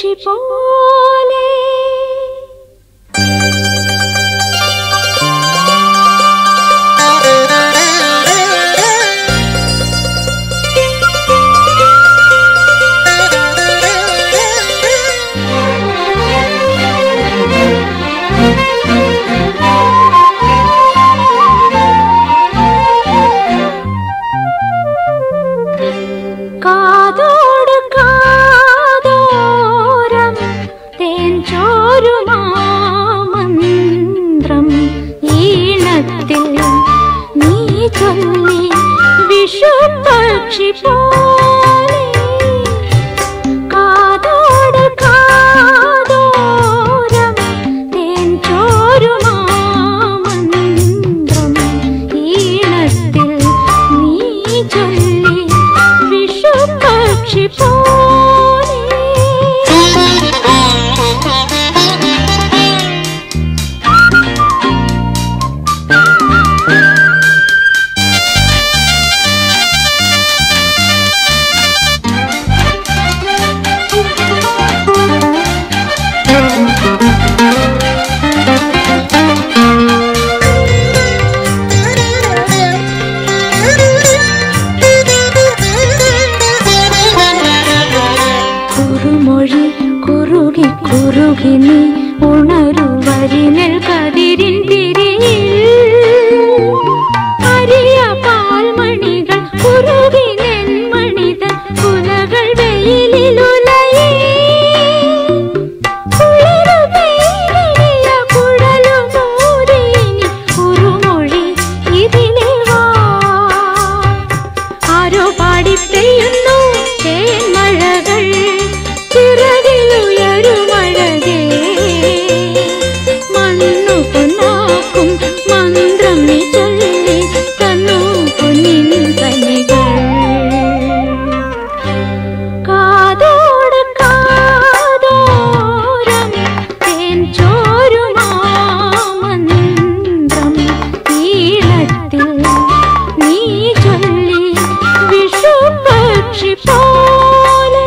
പക്ഷി പോലെ കാതോട് കാതോരം തേൻ ചോരുമാമന്ത്രം ഈണത്തിൽ നീ ചൊല്ലി വിഷു പക്ഷി പോലെ കാതോട് കാതോരം തേൻ ചോരുമാമന്ത്രം ഈണത്തിൽ നീ ചൊല്ലി വിഷു പക്ഷി പോലെ കുറുമൊഴി കുറുകി കുറുകി നീ ഉണരു വരിനൽ കതിരിൻ തിരിയിൽ അരിയ പാൽമണികൾ കുറുകി നെന്മണിതൻ കുലകൾ വെയിലിലുലയേ കുളിരു പെയ്തിടിയ കുഴലുമൂരിനി കുറുമൊഴി ഇതിലെ വാ ആരോ പാടി പെയ്യുന്നു തേന്മഴകൾ ചിറകിലുയരുമഴകേ മണ്ണു പൊന്നാക്കും മന്ത്രം നീ ചൊല്ലി തന്നു പൊന്നിൻ കനികൾ കാതോട് കാതോരം തേൻ ചോരുമാമന്ത്രം ഈളത്തിൽ നീ ചൊല്ലി വിഷു പക്ഷി പോലെ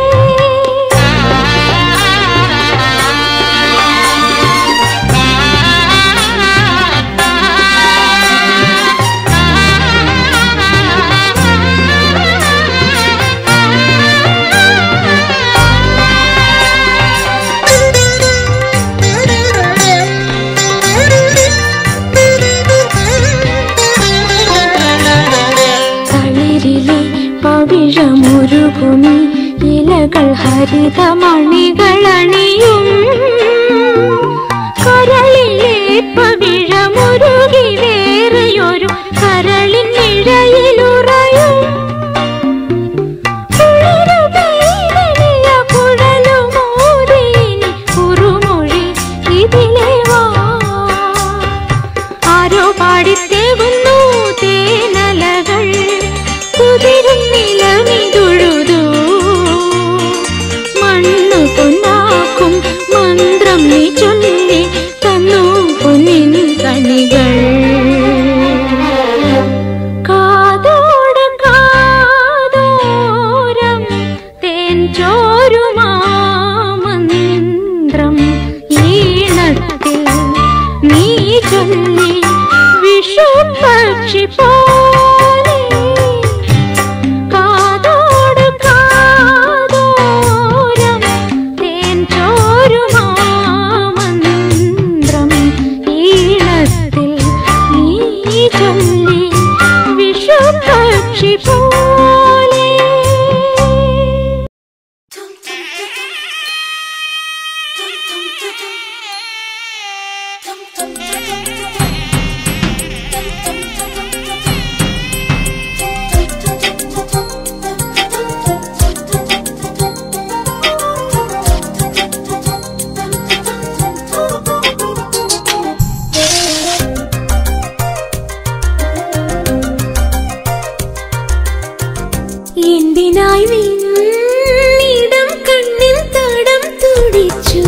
തളിരിലെ പവിഴമുരുകുമി ഇലകൾ ഹരിതമണികളണിയും കരളിലെ പവിഴമുരുകി വേറെയൊരു കരളിൻ നിഴയിലുറയും കുളിരു പെയ്തെളിയ കുഴലുമോതിനി കുറുമൊഴി ഇതിലെ വാ ആരോ പാടിത്തേകുന്നു തേനലകൾ കുതിരും നിലമിതുഴുതു മണ്ണു പൊന്നാക്കും മന്ത്രം നീ ചൊല്ലി തന്നു പൊന്നിൻ കണികൾ കാതോട് കാതോരം തേൻ ചോരുമാമന്ത്രം ഈണത്തിൽ നീ ചൊല്ലി വിഷു പക്ഷി പോലെ കാതോട് കാതോരം തേൻ ചോരുമാമന്ത്രം ഈണത്തിൽ നീ ചൊല്ലി വിഷു പക്ഷി പോലെ എന്തിനായി നിന്നിടം കണ്ണിൽ തടം തുടിച്ചു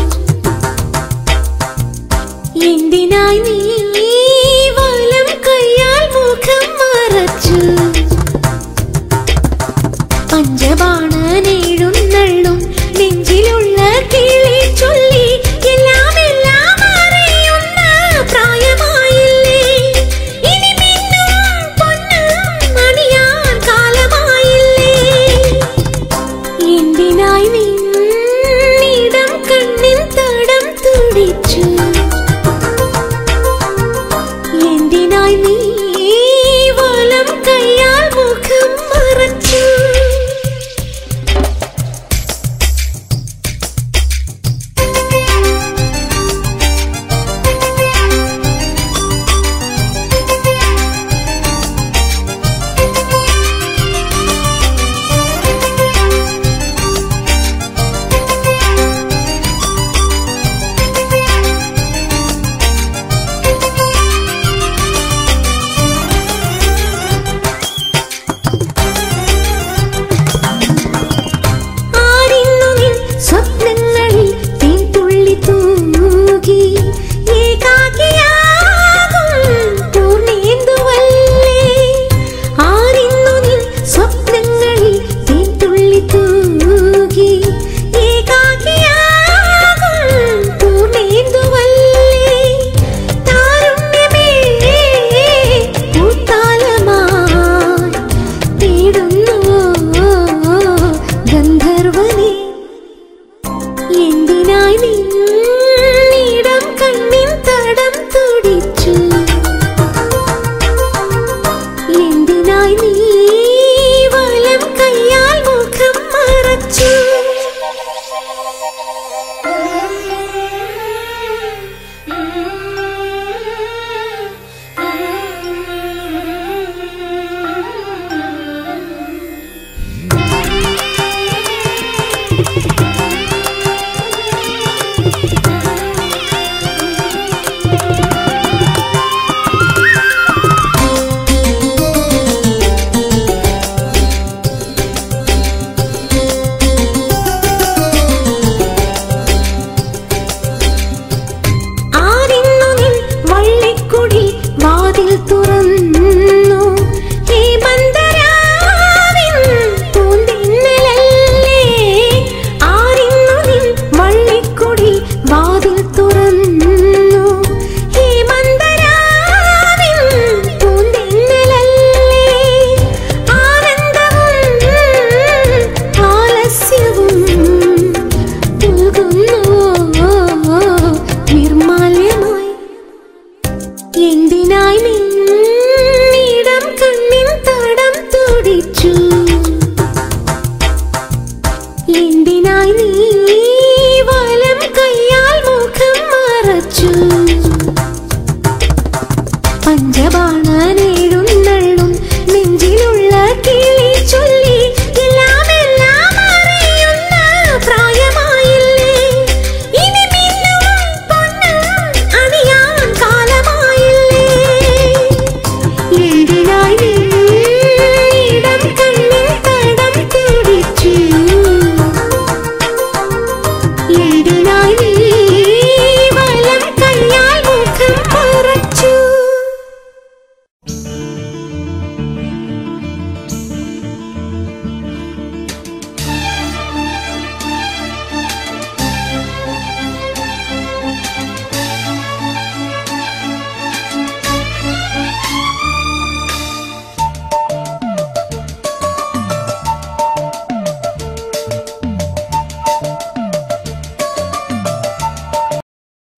എന്തിനായി നീ വലം കയ്യാൽ മുഖം മറച്ചു പഞ്ചബാണനെഴുന്നള്ളും നെഞ്ചിലുള്ള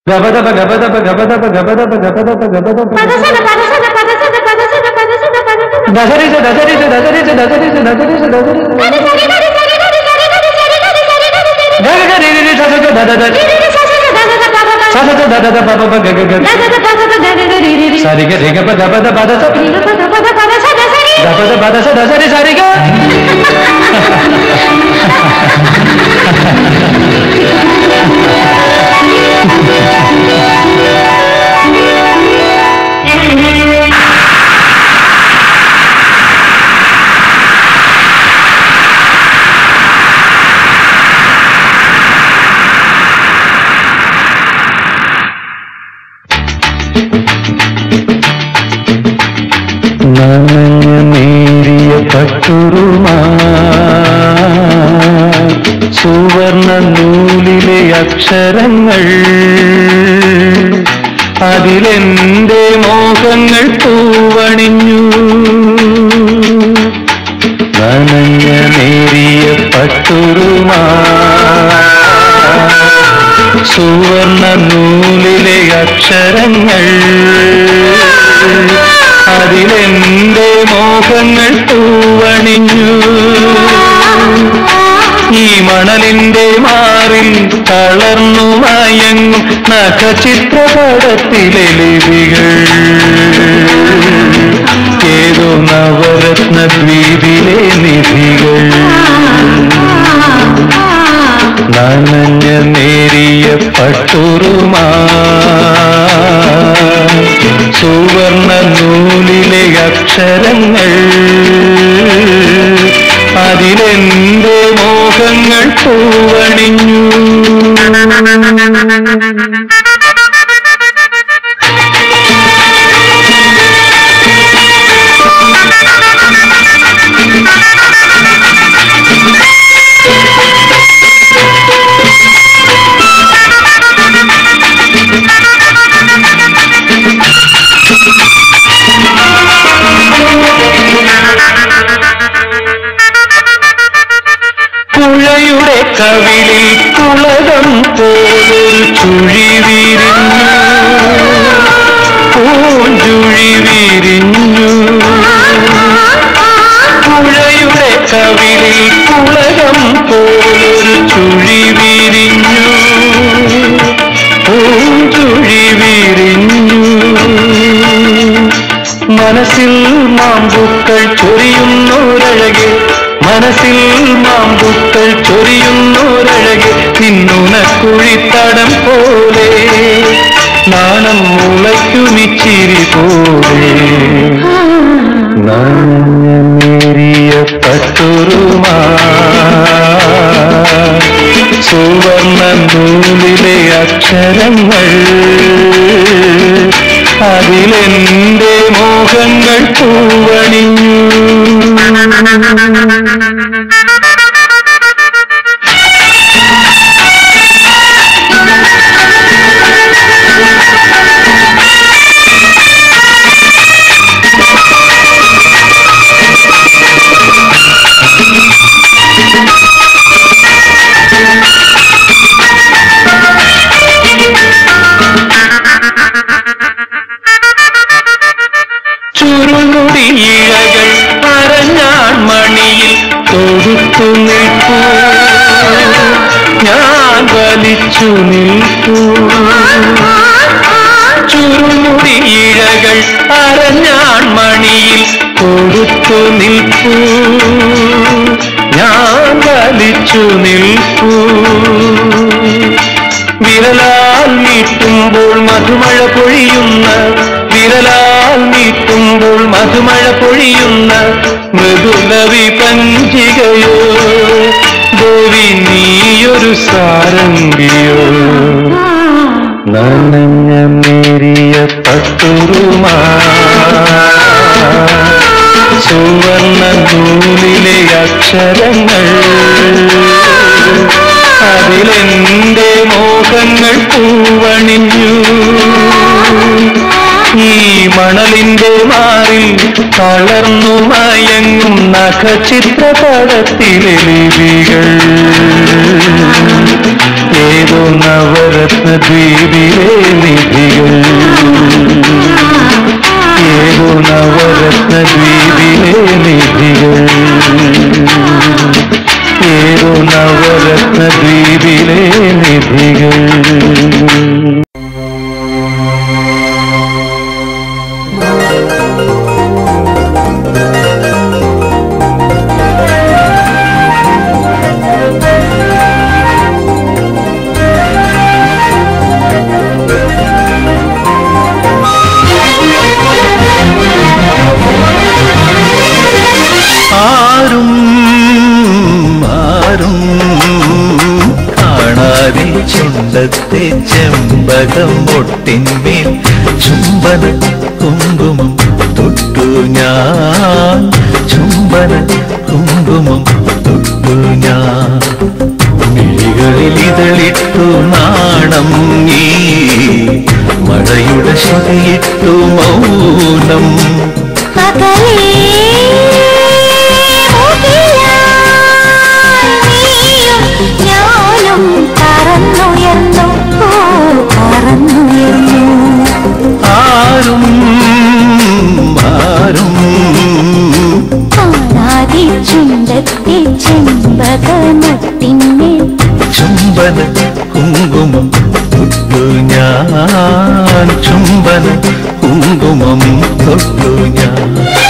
ഗപദപ ഗപദപ ഗപദപ ഗപദപ ഗപദപ ഗപദപ പദസന പദസന പദസന പദസന പദസന പദസന ദശരിച്ച ദശരിച്ച ദശരിച്ച ദശരിച്ച ദശരിച്ച ദശരിച്ച ഗരി ഗരി ഗരി ഗരി ഗരി ഗരി ഗരി ഗരി ഗരി ഗരി ഗരി ഗരി ഗഗഗരിരി സസസ ദദദ ഗരി സസന ദദദ പദദ സസസ ദദദ പപപ ഗഗഗ ദദദ പദദ ഗരി ഗരി ഗരി സരിഗ രിഗപ ഗപദ പദസ ഗരി പദ പദ പദസന സരി ദപദ പദസ ദശരി സരിഗ നനഞ്ഞ നേരിയ പട്ടുറുമാ സുവർണ നൂലിലെ അക്ഷരങ്ങൾ അതിലെന്റെ മോഹങ്ങൾ പൂവണിഞ്ഞു നനഞ്ഞ നേരിയ പട്ടുറുമാ സുവർണ നൂലിലെ അക്ഷരങ്ങൾ അതിലെന്റെ മോഹങ്ങൾ പൂവണിഞ്ഞു ഈ മണലിന്റെ മാറിൽ തളർന്നു മയങ്ങും നഖചിത്രപടത്തിലെ ലിപികൾ ഏതോ നവരത്ന ദ്വീപിലെ നിധികൾ നനഞ്ഞ നേരിയ പട്ടുറുമാ സുവർണ നൂലിലെ അക്ഷരങ്ങൾ അതിലെന്റെ മോഹങ്ങൾ പൂവണിഞ്ഞു പുഴയുടെ കവിളിൽ കുളകം പോലൊരു ചുഴി വിരിഞ്ഞു പൂഞ്ചുഴി വിരിഞ്ഞു പുഴയുടെ കവിളിൽ കുളകം പോലൊരു ചുഴി വിരിഞ്ഞു പൂഞ്ചുഴി വിരിഞ്ഞു മനസ്സിൽ മാമ്പുക്കൾ ചൊരിയുന്നോരഴകെ മനസ്സിൽ മാമ്പുക്കൾ ചൊരിയുന്നോരഴകെ നിന്നുണക്കുഴിത്തടം പോലെ നാണം മുളയ്ക്കുമിച്ചിരി പോലെ നനഞ്ഞ നേരിയ പട്ടുറുമാ സുവർണ നൂലിലെ അക്ഷരങ്ങൾ അതിലെന്റെ മോഹങ്ങൾ പൂവണിഞ്ഞു ചുരുമുടിയിഴകൾ അരഞ്ഞാൺ മണിയിൽ തൊടുത്തു നിൽപ്പൂ ഞാൻ വലിച്ചു നിൽപ്പൂ ചുരുമുടിയിഴകൾ അരഞ്ഞാൺ മണിയിൽ തൊടുത്തു നിൽപ്പൂ ഞാൻ വലിച്ചു നിൽപ്പൂ വിരലാൽ നീട്ടുമ്പോൾ മധുമഴ പൊഴിയുന്ന വിരലാൽ നീട്ടുമ്പോൾ മധുമഴ പൊഴിയുന്ന മൃദുലവി പഞ്ചികയോ ദേവി നീയൊരു സാരംഗിയോ നനഞ്ഞ നേരിയ പട്ടുറുമാ സുവർണ നൂലിലെ അക്ഷരങ്ങൾ അതിലെന്റെ മോഹങ്ങൾ പൂവണിഞ്ഞു ഈ മണലിന്റെ മാറിൽ തളർന്നു മയങ്ങും നഖചിത്രപടത്തിലെ ലിപികൾ ഏതോ നവരത്ന ദ്വീപിലെ നിധികൾ ഏതോ നവരത്ന ദ്വീപിലെ നിധികൾ ഏതോ നവരത്ന ദ്വീപിലെ നിധികൾ ആരും ആരും കാണാതെ ചുണ്ടത്തെ ചെമ്പകം ഒട്ടിന്മേൽ ചുംബന കുങ്കുമം തൊട്ടു ഞാൻ ചുംബന കുങ്കുമം തൊട്ടു ഞാൻ മിഴികളിൽ ഇതളിട്ടു നാണം നീ മഴയുടെ ശ്രുതിയിട്ടു മൗനം പകലേ നീയും ഞാനും പറന്നുയർന്നു ഓ പറന്നുയർന്നു ആരും ആരും കാണാതെ ചുണ്ടത്തെ ചെമ്പകമത്തിന്മേൽ ചുംബന കുങ്കുമം തൊട്ടു ഞാൻ ചുംബന കുങ്കുമം തൊട്ടു ഞാൻ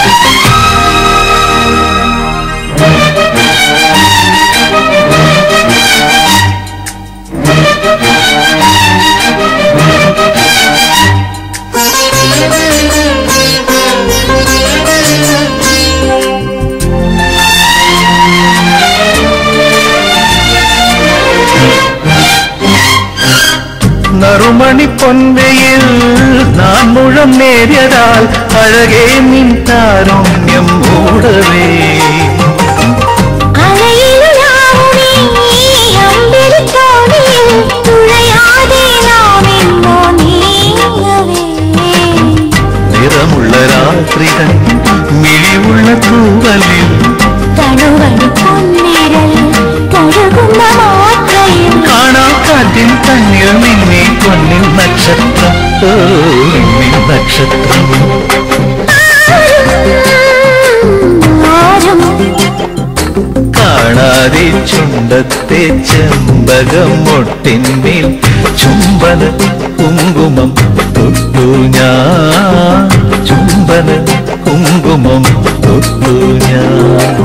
നറുമണി പൊൻവയിൽ നാൻ മുഴം നേരിയതാൽ അഴകേ നിൻ താരുണ്യം മൂടവേ അലയിലാവുമീ അമ്പിളിത്തോണിയിൽ തുഴയാതെ നാമെങ്ങോ നീങ്ങവേ നിറമുള്ള രാത്രികൾ മിഴിവുള്ള തൂവലിൽ തണുവണി പൊന്നിരൽ കഴുകുന്ന മാത്രയിൽ കാണാക്കാറ്റിൻ കണ്ണിൽ നിന്നെ പൊന്നിൽ നക്ഷത്രം ഓ, നിന്നിൽ നക്ഷത്രം ആരും കാണാതെ ചുണ്ടത്തെ ചെമ്പകം മുട്ടിന്മേൽ ചുംബന കുങ്കുമം തൊട്ടു ഞാൻ ചുംബന കുങ്കുമം തൊട്ടു ഞാൻ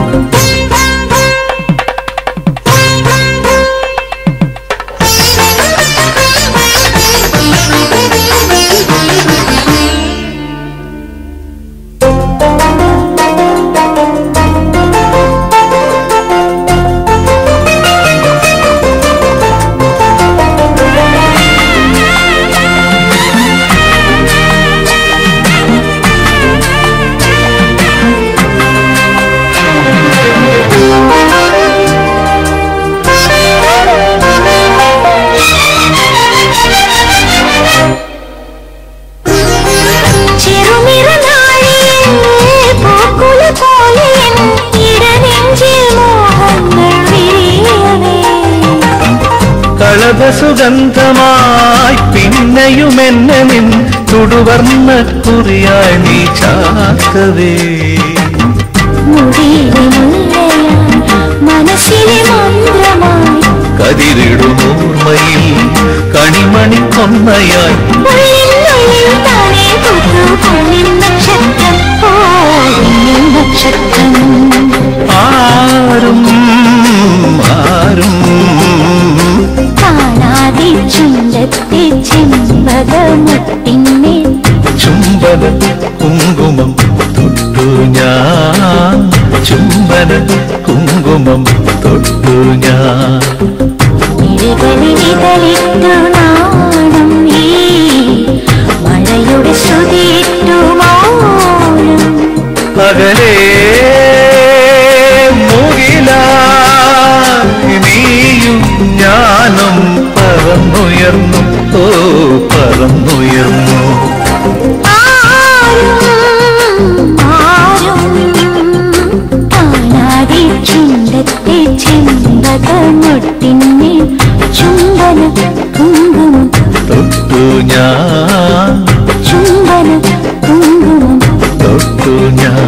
ചെറുനിറനാഴിയിൽ പൂക്കുല പോലെ എൻ ഇടനെഞ്ചിൽ മോഹങ്ങൾ വിരിയവേ കളഭ സുഗന്ധമായി പിന്നെയുമെന്നെ നിൻ തുടുവർണ്ണ കുറിയായി നീ ചാക്കവേ മുടിയിലെ മുല്ലയായി മനസ്സിലെ മന്ത്രമായി കതിരിടുമോർമ്മയിൽ കണിമണി കൊന്നയായി ഉള്ളിനുള്ളിൽ താനേ പൂത്തു പൊന്നിൻ നക്ഷത്രം ഓ പൊന്നിൻ നക്ഷത്രം ആരും ആരും കാണാതെ ചുണ്ടത്തെ ചെമ്പകമുട്ടിന്മേൽ ചുംബന കുങ്കുമം തൊട്ടു ഞാൻ ചുംബന കുങ്കുമം തൊട്ടു ഞാൻ മിഴികളിൽ ഇതളിട്ടു നാണം ഈ മഴയുടെ ശ്രുതിയിട്ടു മൗനം പകലേ മുകില നീയും ഞാനും പറന്നുയർന്നു ഓ പറന്നുയർന്നു ആ തൊട്ടിന്മേൽ ചുംബന കുങ്കുമം തൊട്ടു ഞാൻ ചുംബന കുങ്കുമം തൊട്ടു ഞാൻ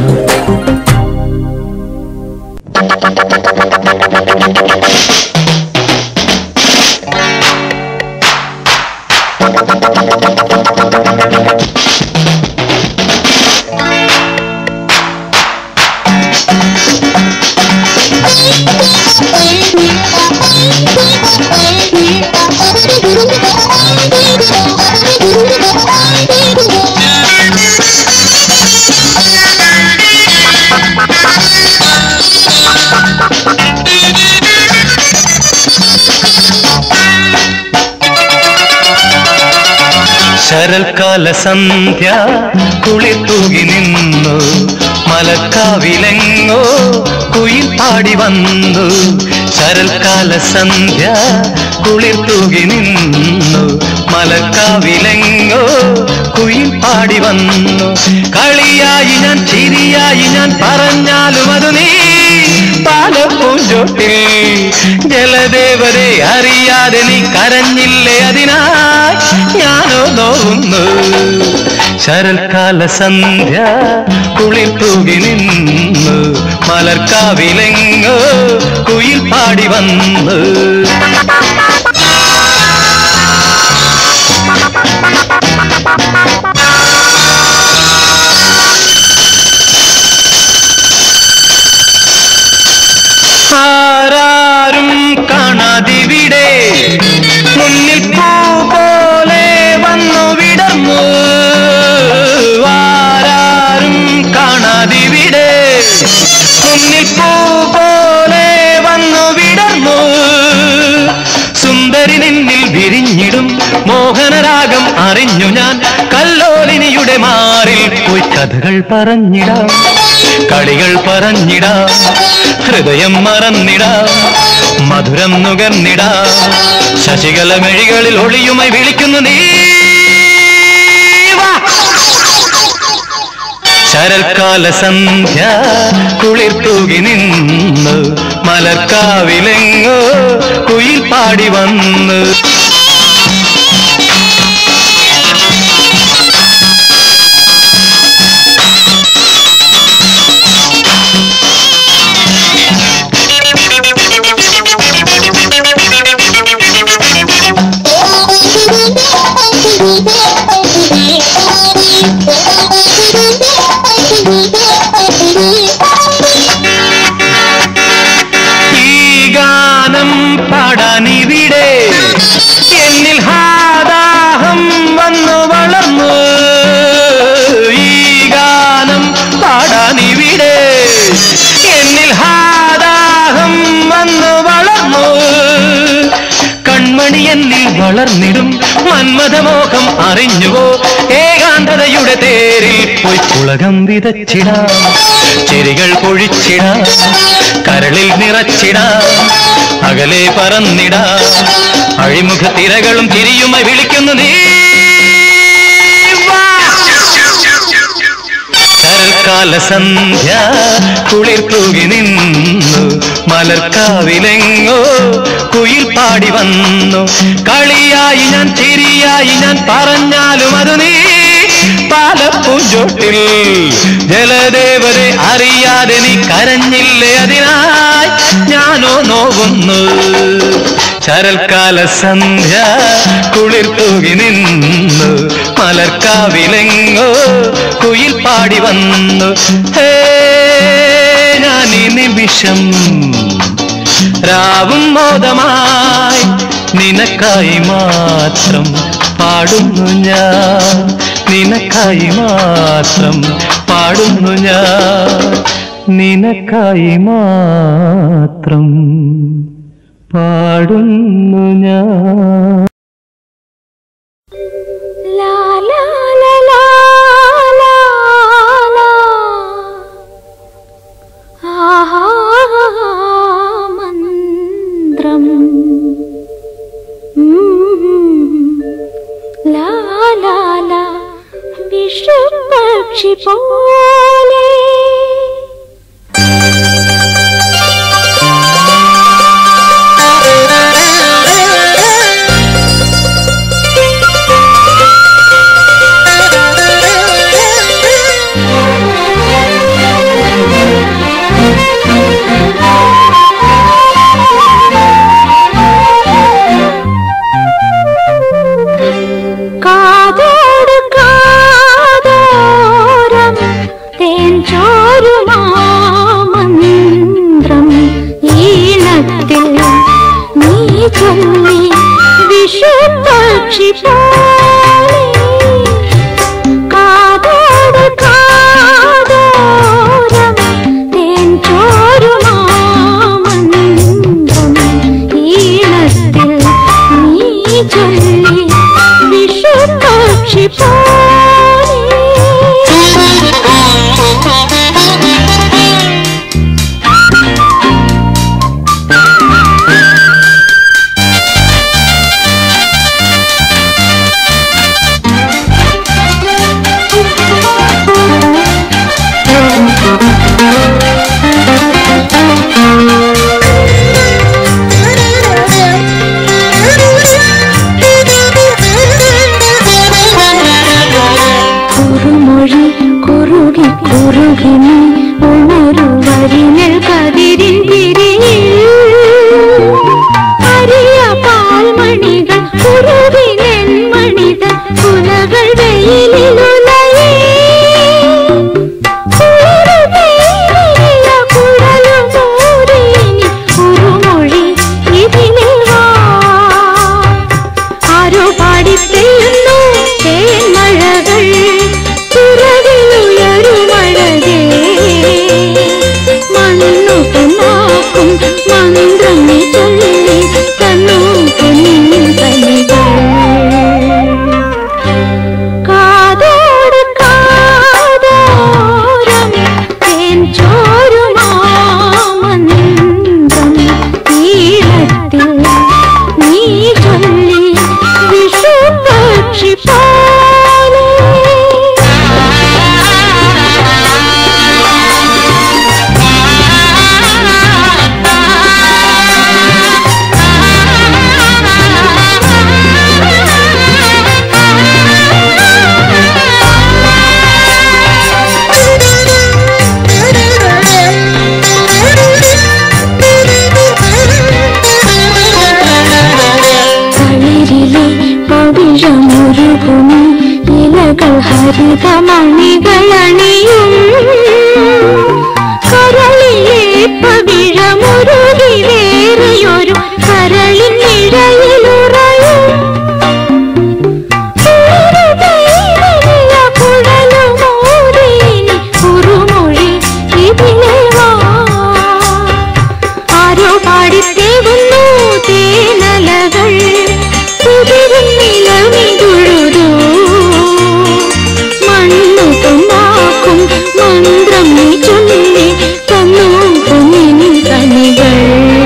ശരൽക്കാല സന്ധ്യ കുളിർ തൂകി നിന്നു മലക്കാവിലെങ്ങോ കുയിൽ പാടി വന്നു ശരൽക്കാല സന്ധ്യ കുളിർ തൂകി നിന്നു മലക്കാവിലെങ്ങോ കുയിൽ പാടി വന്നു കളിയായി ഞാൻ ചിരിയായി ഞാൻ പറഞ്ഞാലും അത് നീ പാലപ്പൂഞ്ചോട്ടിൽ ജലദേവരെ അറിയാതെ നീ കരഞ്ഞില്ലേ അതിനായി ഞാനോ നോവുന്നു ശരൽക്കാല സന്ധ്യ കുളിർ തൂകി നിന്നു മലർക്കാവിലെങ്ങോ കുയിൽ പാടി വന്നു ആരാരും കാണാതിവിടെ മുന്നിൽ പൂ പോലെ വന്നു വിടർന്നു ആരാരും കാണാതിവിടെ മുന്നിൽ പൂ പോലെ വന്നു വിടർന്നു സുന്ദരി നിന്നിൽ വിരിഞ്ഞിടും മോഹനരാഗം അറിഞ്ഞു ഞാൻ കല്ലോലിനിയുടെ മാറിൽ പോയി കഥകൾ പറഞ്ഞിടാം കളികൾ പറഞ്ഞിടാം ഹൃദയം മറന്നിടാം മധുരം നുകർന്നിടാം ശശികല മെഴികളിൽ ഒളിയുമായി വിളിക്കുന്നു നീ വാ. ശരൽക്കാല സന്ധ്യ കുളിർ തൂകി നിന്നു മലർക്കാവിലെങ്ങോ കുയിൽ പാടി വന്നു ഈ ഗാനം പാടാനിവിടെ എന്നിൽ ഹാദാഹം വന്നു വളർന്നു ഈ ഗാനം പാടാനിവിടെ എന്നിൽ ഹാദാഹം വന്നു വളർന്നു കൺമണി എന്നിൽ വളർന്നിടും മന്മഥമോഹം അറിഞ്ഞുവോ ഏകാന്തതയുടെ തേരിൽ പോയി പുളകം വിതച്ചിടാം ചെരികൾ പൊഴിച്ചിടാം കരളിൽ നിറച്ചിടാം അകലെ പറന്നിടാം അഴിമുഖ തിരകളും തിരിയുമായി വിളിക്കുന്നു നീ വാ. ശരൽക്കാല സന്ധ്യ കുളിർ തൂകി നിന്നു മലർക്കാവിലെങ്ങോ കുയിൽ പാടി വന്നു കളിയായി ഞാൻ ചിരിയായി ഞാൻ പറഞ്ഞാലും അത് നീ പാലപ്പൂഞ്ചോട്ടിൽ ജലദേവരെ അറിയാതെ നീ കരഞ്ഞില്ലേ അതിനായി ഞാനോ നോവുന്നു ശരൽക്കാല സന്ധ്യ കുളിർ തൂകി നിന്നു മലർക്കാവിലെങ്ങോ കുയിൽ പാടി വന്നു ഹേ ഞാൻ ഈ നിമിഷം രാവും മോദമായി നിനക്കായി മാത്രം പാടുന്നു ഞാൻ നിനക്കായി മാത്രം പാടുന്നു ഞാൻ നിനക്കായി മാത്രം പാടുന്നു ഞാൻ ലാ ലാ ലാ ലാ ലാ ലാ. ആഹാ മന്ത്രം ഉം. ലാ ലാ ലാ വിഷുപക്ഷി പോലെ ആ പക്ഷി പോലെ കാതോട് കാതോരം തേൻ ചോരുമാമന്ത്രം ഈണത്തിൽ നീ ചൊല്ലി വിഷുപക്ഷി പോലെ കുറുമൊഴി കുറുകി കുറുകി നീ ഉണരു വരിഞ്ഞൽ കതിരിൻ തിരിയിൽ അരിയ പാൽമണികൾ കുറുകി നെന്മണികൾ കുലകൾ വെയിലിലുലയേ കുറുമൊഴി ഇതിനെ വാ ആരോ പാടിപ്പെയ്യുന്നു തേന്മഴകൾ ചിറകിലുയരുമഴകേ മണ്ണു പൊന്നാക്കും മന്ത്രം നീ ചൊല്ലി തന്നു കുഞ്ഞിൻ കനികൾ കാതോട് കാതോരം തേൻ ചോരുമാമന്ത്രം ഈളത്തിൽ നീ ചൊല്ലി വിഷുപക്ഷി പോലെ കളിരിലെ പവിഴമുരുകുമി ഇലകൾ ഹരിതമണികളണിയും കരളിലെ പവിഴമുരുകിലേറിയൊരു കരളിൻ നിഴയിലുറയും കുറുമൊഴി ഇതിലെ വാ ആരോ പാടിത്തേകുന്നു തേനലകൾ കുതിരും നിലമിതുഴുതു മണ്ണു പൊന്നാക്കും മന്ത്രം നീ ചൊല്ലി തന്നു കുഞ്ഞിൻ കനികൾ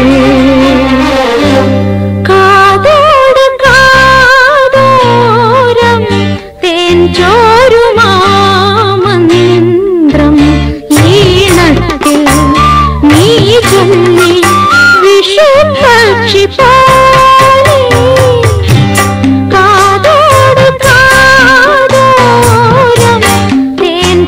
കാതോട് കാതോരം തേൻ ചോരുമാമന്ത്രം ഈണത്തിൽ നീ ചൊല്ലി വിഷുപക്ഷി പോലെ കാതോട് കാതോരം തേൻ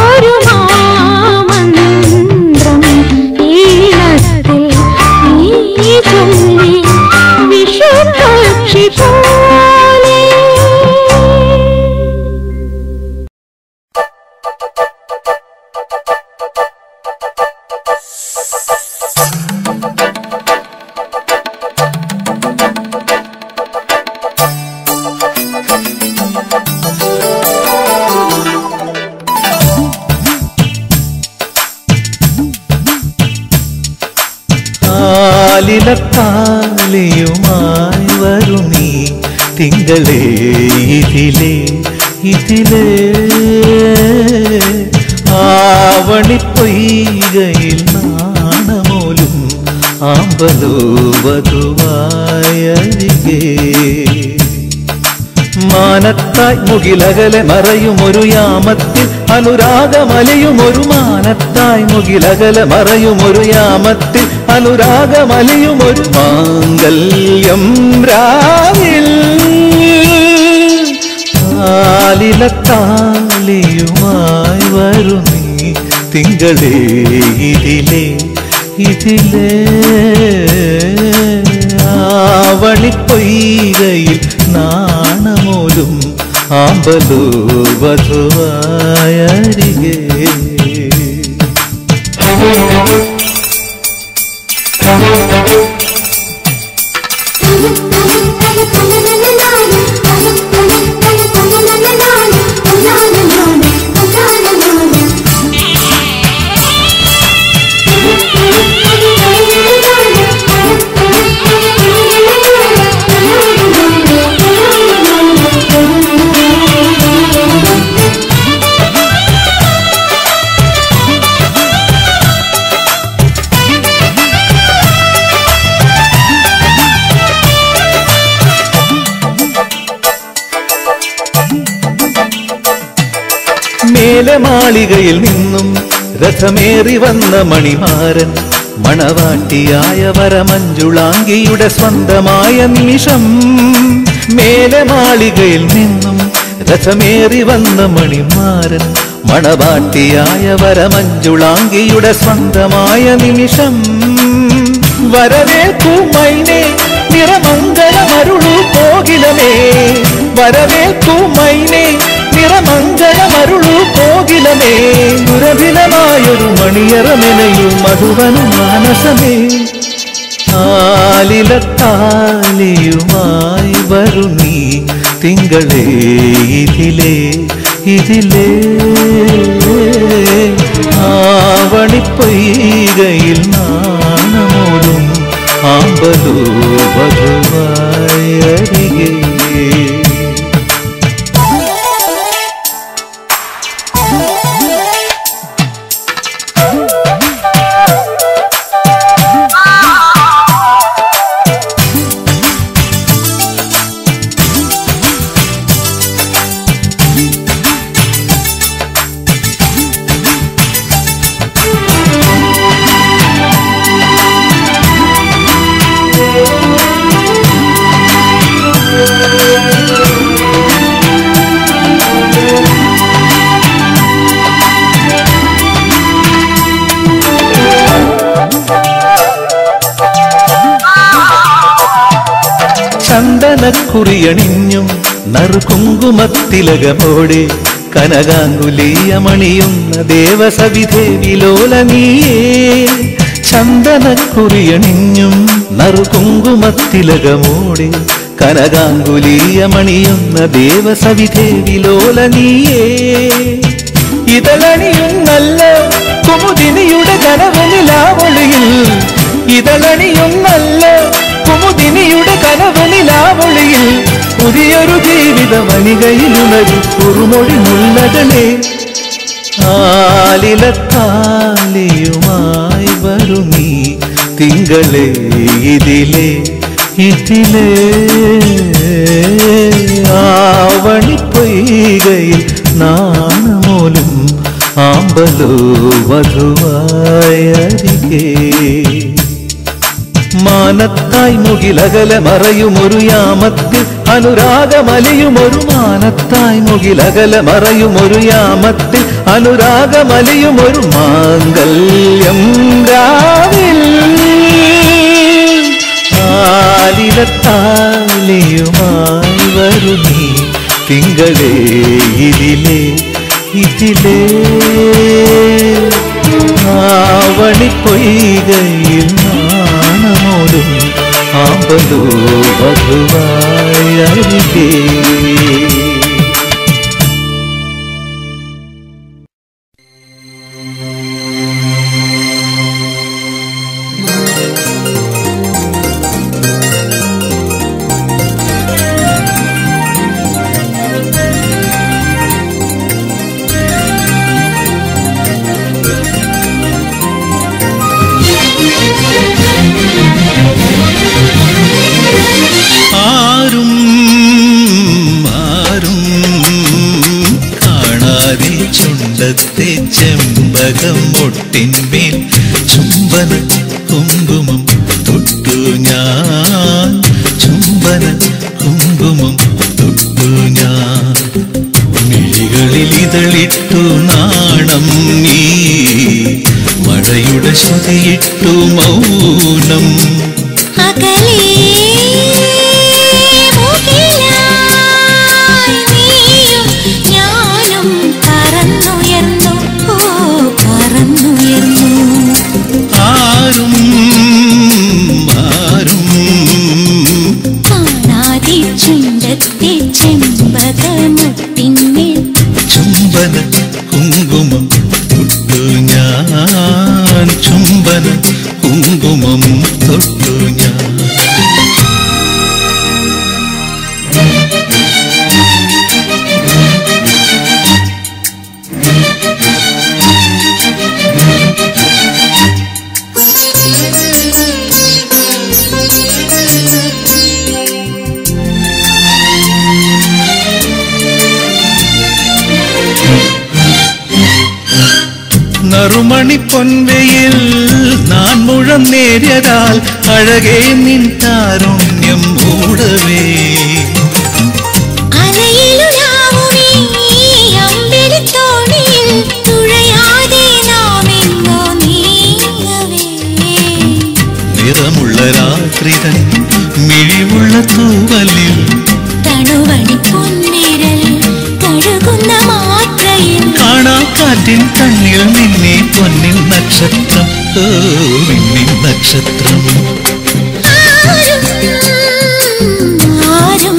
ചോരുമാമന്ത്രം ഈണത്തിൽ നീ ചൊല്ലി വിഷുപക്ഷി പോലെ ആലിലത്താലിയുമായി വരും നീ തിങ്കളേ ഇതിലേ ഇതിലേ ആവണിപ്പൊയ്കയിൽ നാണമോലും ആമ്പലോ വധുവായരികേ മാനത്തായി മുകിലകലെ മറയുമൊരു യാമത്തിൽ അനുരാഗമലയുമൊരു മാനത്തായി മുകിലകലെ മറയുമൊരു യാമത്തിൽ അനുരാഗമലയുമൊരു മാംഗല്യം രാവിൽ ആലിലത്താലിയുമായി വരും നീ തിങ്കളേ ഇതിലേ ഇതിലേ ആവണിപ്പൊയ്കയിൽ നാണമോലും ആമ്പലോ വധുവായരികേ Thank you. മേലെ മാളികയിൽ നിന്നും രഥമേറി വന്ന മണിമാരൻ മണവാട്ടിയായ വരമഞ്ജുളാങ്കിയുടെ സ്വന്തമായ നിമിഷം മേലെ മാളികയിൽ നിന്നും രഥമേറി വന്ന മണിമാരൻ മണവാട്ടിയായ വരമഞ്ജുളാങ്കിയുടെ സ്വന്തമായ നിമിഷം വരവേൽക്കൂ മൈനെ നിറമംഗളമരുളു കോകിലമേ വരവേൽക്കൂ മൈനെ നിറമംഗളമരുളു കോകിലമേ ദുരഭിലമായൊരു മണിയറമെനയു മധുവനു മാനസമേ ആലിലത്താലിയുമായി വരു നീ തിങ്കളേ ഇതിലേ ഇതിലേ ആവണിപ്പൊയ്കയിൽ നാണമോടും ആമ്പലോ വധുവായി അരികേ ചന്ദനക്കുറിയണിഞ്ഞും നറുകുങ്കുമത്തിലകമോടെ കനകാങ്കുലീയമണിയുന്ന ദേവസവിധേ വിലോലനീയേ ചന്ദനക്കുറിയണിഞ്ഞും നറുകുങ്കുമത്തിലകമോടെ കനകാങ്കുലീയമണിയുന്ന ദേവസവിധേ വിലോലനീയേ ഇതളണിയുന്നല്ല കുമുദിനിയുടെ കനവനിലാവൊളിയിൽ ഇതളണിയുന്നല്ല കുമുദിനിയുടെ കനവനിലാവൊളിയിൽ പുതിയൊരു ജീവിത വനികയിലുണരു കുറുമൊഴി മുല്ലകളെ ആലിലത്താലിയുമായി വരു നീ തിങ്കളെ ഇതിലേ ഇതിലേ ആവണിപ്പൊയ്കയിൽ നാണമോലും ആമ്പലോ വധുവായ അരികേ മാനത്തായി മുകിലകല മറയുമൊരു യാമത്തിൽ അനുരാഗമലിയുമൊരു മാനത്തായി മുകിലകല മറയുമൊരു യാമത്തിൽ അനുരാഗമലിയുമൊരു മാംഗല്യം രാവിൽ ആലിലത്താലിയുമായി വരു നീ തിങ്കളേ ഇതിലേ ഇതിലേ ആവണിപ്പൊയ്കയിൽ നാണമോടും ആമ്പലോ വധുവായ അരികേ ആരും ആരും കാണാതെ ചുണ്ടത്തെ ചെമ്പകം ഒട്ടിന്മേൽ ചുംബന കുങ്കുമം തൊട്ടു ഞാൻ ചുംബന കുങ്കുമം തൊട്ടു ഞാൻ മിഴികളിൽ ഇതളിട്ടു നാണം നീ മഴയുടെ ശ്രുതിയിട്ടു മൗനം അകലേ മുകിലായി നീയും ഞാനും പറന്നുയർന്നു ഓ പറന്നുയർന്നു ആരും ആരും കാണാതെ ചുണ്ടത്തെ ചെമ്പകമുട്ടിന്മേൽ ചുംബന കുങ്കുമം തൊട്ടു ഞാൻ ചുംബന കുങ്കുമം തൊട്ടു ഞാൻ ആറുമണി പൊൻവെയിൽ നാൻ മുഴം നേരിയതാൽ അഴകേ നിൻ താരുണ്യം മൂടവേ അലയിലുലാവുമീ അമ്പിളിത്തോണിയിൽ തുഴയാതെ നാമെങ്ങോ നീങ്ങവേ. നിറമുള്ള രാത്രിതൻ മിഴിവുള്ള തൂവലിൽ തണുവണി പൊൻവിരൽ തഴുകുന്ന മാത്രയിൽ കാണാക്കാറ്റിൻ കണ്ണിൽ നിന്നെ പൊന്നിൻ നക്ഷത്രം ഓ മിന്നിൻ നക്ഷത്രം ആരും ആരും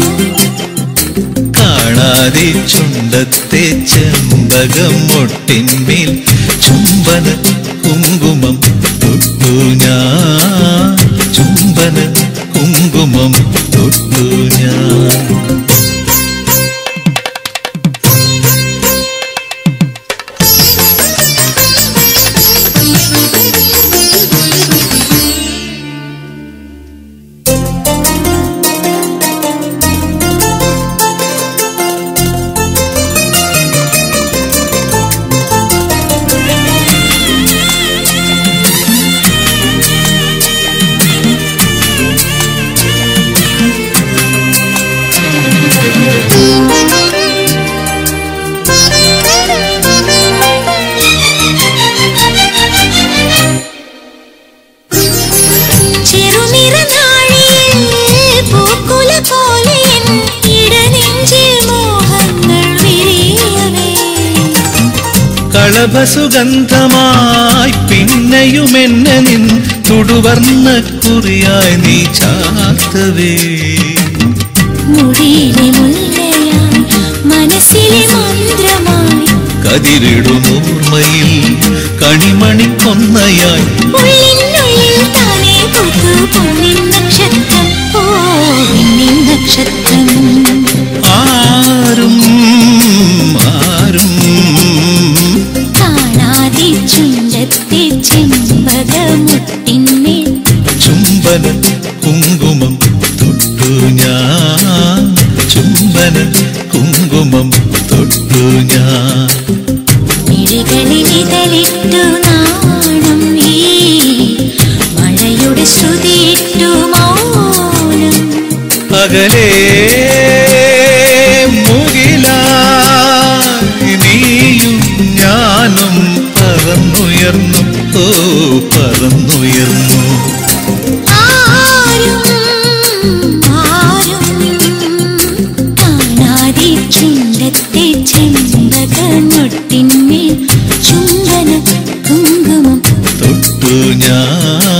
കാണാതെ ചുണ്ടത്തെ ചെമ്പകം മുട്ടിന്മേൽ ചുംബന കുങ്കുമം തൊട്ടു ഞാൻ ചുംബന കുങ്കുമം തൊട്ടു ഞാൻ ചെറുനിറനാഴിയിൽ പൂക്കുല പോലെ എൻ ഇടനെഞ്ചിൽ മോഹങ്ങൾ വിരിയവേ കളഭസുഗന്ധമായി പിന്നെയുമെന്നെ നിൻ തുടുവർണ്ണ കുറിയായി നീ ചാത്തവേ മുടിയിലെ മുല്ലയായി മനസ്സിലെ മന്ത്രമായി കതിരിടുമോർമ്മയിൽ കണിമണി കൊന്നയായി ഉള്ളിനുള്ളിൽ താനേ പൂത്തു പൊന്നിൻ നക്ഷത്രം ഓ വിണ്ണിൻ നക്ഷത്രം ആരും ആരും കാണാതെ ചുണ്ടത്തെ ചെമ്പകമുട്ടിന്മേൽ ചുംബന കുങ്കുമം തൊട്ടു ഞാൻ ചുംബന കുങ്കുമം തൊട്ടു ഞാൻ മിഴികളിൽ ഇതളിട്ടു നാണം ഈ മഴയുടെ ശ്രുതിയിട്ടു മൗനം അകലേ മുകിലായി നീയും ഞാനും പറന്നുയർന്നു ഓ പറന്നുയർന്നു ആരും ആരും കാണാതെ ചുണ്ടത്തെ ചെമ്പകമൊട്ടിന്മേൽ ചുംബന കുങ്കുമം തൊട്ടു ഞാൻ